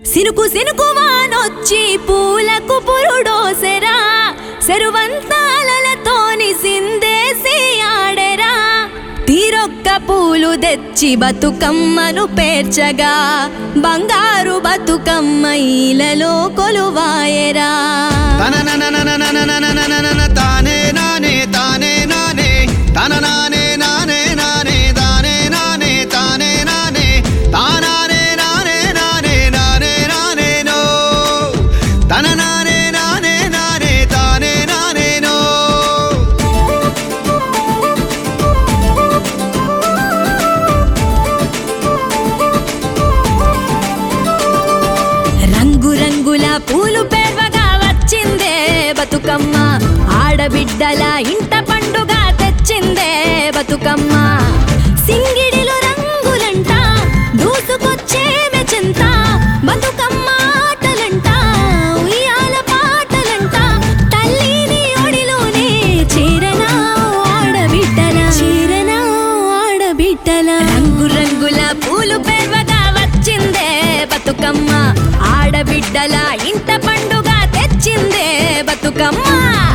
సినుకు సినుకు వానొచ్చి పూలకు పురుడోసెరా సెరువంతాలతోని సిందేసి ఆడెరా తీరొక్క పూలు తెచ్చి బతుకమ్మను పేర్చగా బంగారు బతుకమ్మ ఈలలో కొలువాయరా తనననననననననననన తానే నానే తానే నానే తన నానే నానే నానే తానే నానే తానే నానే తానానే నానే నానే నానే నానే నో తన నానే నానే నానే తానే నానే నో రంగు రంగుల పూలు పేర్వగా వచ్చిందే బతుకమ్మ ఆడబిడ్డల ఇంట పండుగ తెచ్చిందే బతుకమ్మ సింగిడిలో రంగులంట దూసుకొచ్చే మెచింత బతుకమ్మ ఆటలంట ఉయ్యాల పాటలంట తల్లిని ఒడిలోనే చీరనా ఆడబిడ్డల చీరనా ఆడబిడ్డల రంగు రంగుల పూలు పేర్వగా వచ్చిందే బతుకమ్మ ఆడబిడ్డల ఇంట పండుగ తెచ్చిందే బతుకమ్మ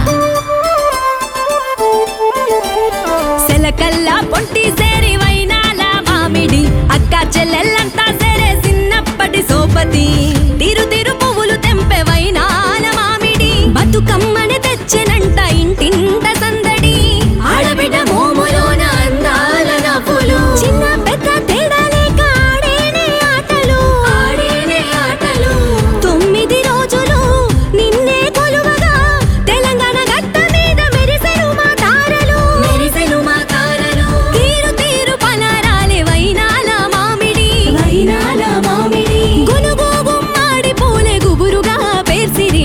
సెలకల్లా పొంటి సేరి వైనాల మామిడి అక్క చెల్లెల్లంతా సరే చిన్నప్పటి సోపతి తిరు తిరు పువ్వులు తెంపే వైనాల మామిడి బతుకమ్మని తెచ్చినంట ఇంటింట సందడి ఆడబిడ్డ మోములోన అందాల నవ్వులు చిన్న పెద్ద తేడా లేక ఆడేనే ఆటలు ఆడేనే ఆటలు తొమ్మిది రోజులు నిన్నే కొలువగా తెలంగాణ గట్ట మీద మెరిసెను మా తారలు మెరిసెను మా తారలు తీరు తీరు పనారాలే వైనాల మామిడి వైనాల మామిడి గునుగు గుమ్మాడి పూలే గుబురుగా పేర్సిరి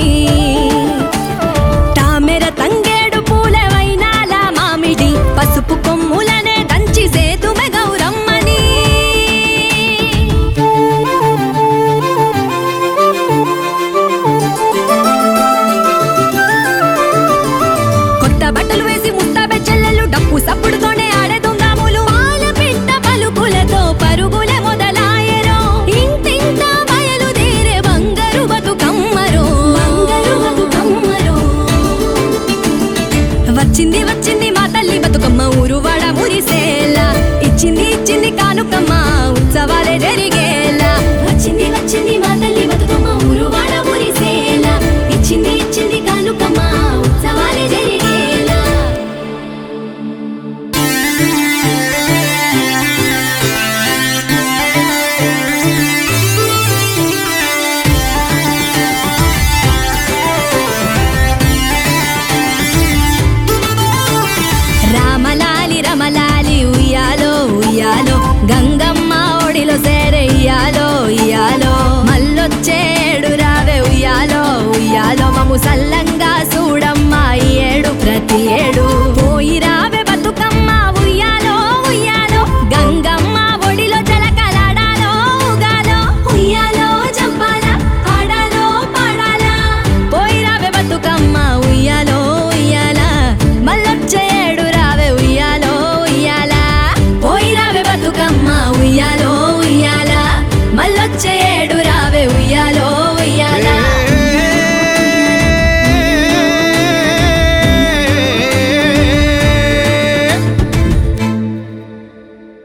తామెర తంగేడు పూల వైనాల మామిడి పసుపు కొమ్ములనే దంచి సేతుమె గౌరమ్మని కొత్త బట్టలు వేసి ముస్తాబె చెల్లెలు డప్పు సప్పుడుతోనే ఆడే దొంగాములు పాల పిట్ట పలుకులతో పరుగులే మొదలాయరో ఇంటింట బయలుదేరే బంగారు బతుకమ్మరో బంగారు బతుకమ్మరో వచ్చింది వచ్చింది మా తల్లి బతుకమ్మ ఊరువాడ మురిసేలా ఇచ్చింది ఇచ్చింది కానుకమ్మ ఉత్సవాలే జరిగేలా వచ్చింది వచ్చింది మా తల్లి బతుకమ్మ ఊరువాడ మురిసేలా ఇచ్చింది ఇచ్చింది కానుకమ్మ ఉత్సవాలే జరిగేలా రామలాలి రమలాలి ఉయ్యాలో ఉయ్యాలో గంగమ్మ ఒడిలో సేరయ్యాలో ఉయ్యాలో మల్లొచ్చేడు రావే ఉయ్యాలో ఉయ్యాలో మము సల్లంగా చూడమ్మ ఈ ఏడు ప్రతి ఏడు పోయి రావే బతుకమ్మ ఉయ్యాలో ఉయ్యాలో గంగమ్మ ఒడిలో జలకలాడాలో ఉగాలో ఉయ్యాలో జంపాల ఆడాలో పాడాలా పోయి రావే బతుకమ్మ ఉయ్యాలో ఉయ్యాల మల్లొచ్చేడు రావే ఉయ్యాలో ఉయ్యాల పోయి రావే బతుకమ్మ ఉయ్యాలో ఉయ్యాల మల్లొచ్చేడు రావే ఉయ్యాలో